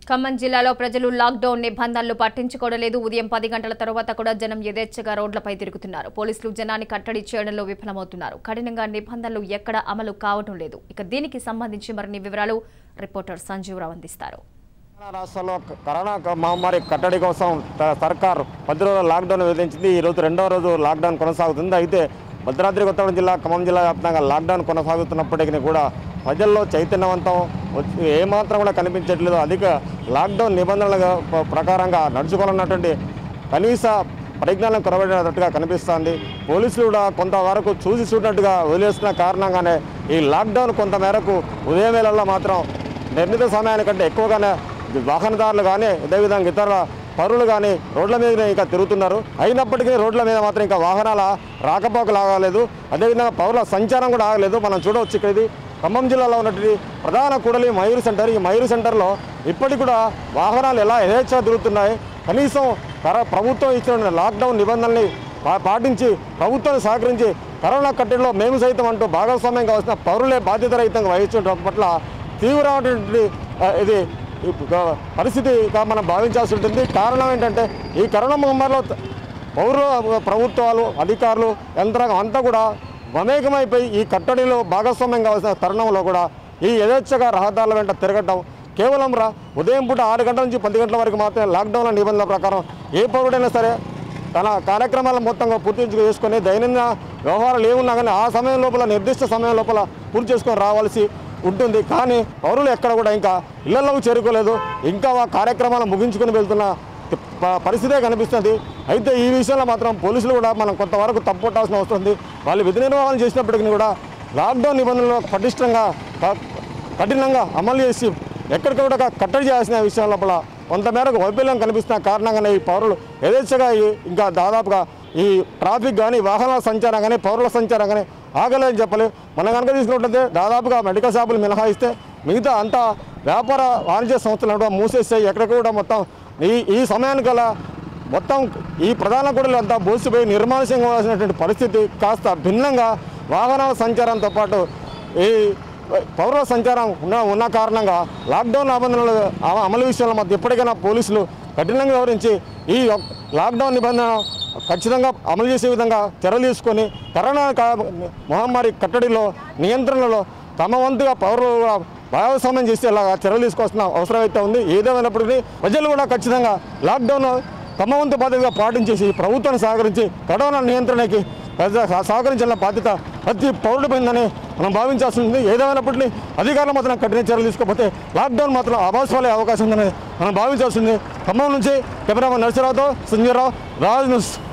ఖమ్మం జిల్లాలో ప్రజలు లాక్డౌన్ నిబంధనలు పట్టించుకోవడం లేదు ఉదయం పది గంటల తర్వాత కూడా జనం యథేచ్ఛగా రోడ్లపై తిరుగుతున్నారు పోలీసులు జనాన్ని కట్టడి చేయడంలో విఫలమవుతున్నారు కఠినంగా నిబంధనలు ఎక్కడ అమలు కావడం లేదు ఇక దీనికి సంబంధించి మరిన్ని వివరాలు రిపోర్టర్ సంజీవరావు అందిస్తారు తెలంగాణ రాష్ట్రంలో కరోనా మహమ్మారి కట్టడి కోసం త- సర్కార్ పది రోజుల లాక్డౌన్ విధించింది ఈ రోజు రెండవ రోజు లాక్డౌన్ కొనసాగుతుంది అయితే భద్రాద్రి కొత్తగూడెం జిల్లా ఖమ్మం జిల్లా వ్యాప్తంగా లాక్డౌన్ కొనసాగుతున్నప్పటికీ కూడా ప్రజల్లో చైతన్యవంతం వచ్చి- ఏమాత్రం కూడా కనిపించట్లేదు అధిక లాక్డౌన్ నిబంధనల ప్ర- ప్రకారంగా నడుచుకోవాలన్నటువంటి కనీస పరిజ్ఞానం కొరబడినట్టుగా కనిపిస్తోంది పోలీసులు కూడా కొంతవరకు చూసి చూడనట్టుగా వదిలేస్తున్న కారణంగానే ఈ లాక్డౌన్ కొంత మేరకు ఉదయం వేళల్లో మాత్రం నిర్ణీత సమయానికంటే ఎక్కువగానే వాహనదారులు కానీ అదేవిధంగా ఇతర పరులు కానీ రోడ్ల మీద ఇంకా తిరుగుతున్నారు అయినప్పటికీ రోడ్ల మీద మాత్రం ఇంకా వాహనాల రాకపోకలు ఆగలేదు అదేవిధంగా పౌరుల సంచారం కూడా ఆగలేదు మనం చూడవచ్చు ఇక్కడ ఇది ఖమ్మం జిల్లాలో ఉన్నటువంటి ప్రధాన కూడలి మయూరు సెంటర్ ఈ మయూరు సెంటర్లో ఇప్పటికి కూడా వాహనాలు ఎలా యథేచ్ఛగా తిరుగుతున్నాయి కనీసం కర- ప్రభుత్వం ఇచ్చిన లాక్డౌన్ నిబంధనల్ని పా- పాటించి ప్రభుత్వాన్ని సహకరించి కరోనా కట్టడిలో మేము సైతం అంటూ భాగస్వామ్యం కావాల్సిన పౌరులే బాధ్యత రహితంగా వహించడం పట్ల తీవ్రమైనటువంటి ఆ, ఇది ఈ గ- పరిస్థితిగా మనం భావించాల్సి ఉంటుంది కారణం ఏంటంటే ఈ కరోనా మహమ్మారిలో త- పౌర ప్రభుత్వాలు అధికారులు యంత్రాంగం అంతా కూడా మమేకమైపోయి ఈ కట్టడిలో భాగస్వామ్యం కావాల్సిన తరుణంలో కూడా ఈ యథేచ్ఛగా రహదారుల వెంట తిరగటం కేవలం రా ఉదయం పూట ఆరు గంటల నుంచి పది గంటల వరకు మాత్రమే లాక్డౌన్ నిబంధనల ప్రకారం ఏ పౌరుడైనా సరే తన కార్యక్రమాలను మొత్తంగా పూర్తి చేసుకొని దైనందిన వ్యవహారాలు ఏమున్నా కానీ ఆ సమయం లోపల నిర్దిష్ట సమయం లోపల పూర్తి చేసుకొని రావాల్సి ఉంటుంది కానీ పౌరులు ఎక్కడ కూడా ఇంకా ఇళ్లలోకి చేరుకోలేదు ఇంకా ఆ కార్యక్రమాలు ముగించుకొని వెళ్తున్న ప- పరిస్థితే కనిపిస్తుంది అయితే ఈ విషయంలో మాత్రం పోలీసులు కూడా మనం కొంతవరకు తప్పు పట్టాల్సిన అవసరం ఉంది వాళ్ళు విధి నిర్వహణ చేసినప్పటికీ కూడా లాక్డౌన్ నిబంధనలు పటిష్టంగా క- కఠినంగా అమలు చేసి ఎక్కడికక్కడ కట్టడి చేయాల్సిన విషయం లోపల కొంతమేరకు వైఫల్యం కనిపిస్తున్న కారణంగానే ఈ పౌరులు యథేచ్ఛగా ఈ- ఇంకా దాదాపుగా ఈ ట్రాఫిక్ కానీ వాహనాల సంచారం కానీ పౌరుల సంచారం కానీ ఆగలేదని చెప్పాలి మనం కనుక తీసుకున్నట్లయితే దాదాపుగా మెడికల్ షాపులు మినహాయిస్తే మిగతా అంతా వ్యాపార వాణిజ్య సంస్థలు కూడా మూసేస్తాయి ఎక్కడికి కూడా మొత్తం ఈ ఈ సమయానికల్లా మొత్తం ఈ ప్రధాన గుడులు అంతా బోసిపోయి నిర్మానుష్యంగా కావాల్సినటువంటి పరిస్థితి కాస్త భిన్నంగా వాహనాల సంచారంతో పాటు ఈ పౌర సంచారం ఉన్న ఉన్న కారణంగా లాక్డౌన్ నిబంధనలు అమ- అమలు విషయంలో మాకు ఎప్పటికైనా పోలీసులు కఠినంగా వివరించి ఈ యొక్క లాక్డౌన్ నిబంధన ఖచ్చితంగా అమలు చేసే విధంగా చర్యలు తీసుకొని కరోనా కా- మహమ్మారి కట్టడిలో నియంత్రణలో తమ వంతుగా పౌరులు కూడా భాగస్వామ్యం చేసేలాగా చర్యలు తీసుకోవాల్సిన అవసరం అయితే ఉంది ఏదేమైనప్పటికీ ప్రజలు కూడా ఖచ్చితంగా లాక్డౌన్ తమ వంతు బాధ్యతగా పాటించేసి ప్రభుత్వాన్ని సహకరించి కరోనా నియంత్రణకి ప్రజ- సహకరించాలన్న బాధ్యత ప్రతి పౌరుడిపోయిందని మనం భావించాల్సి ఉంది ఏదేమైనప్పటికీ అధికారులు మాత్రం కఠిన చర్యలు తీసుకోకపోతే లాక్డౌన్ మాత్రం అభాస్వాలే అవకాశం ఉందని మనం భావించాల్సి ఉంది ఖమ్మం నుంచి కెమెరామెన్ నరసరావుతో సంజయరావు రాజ్ న్యూస్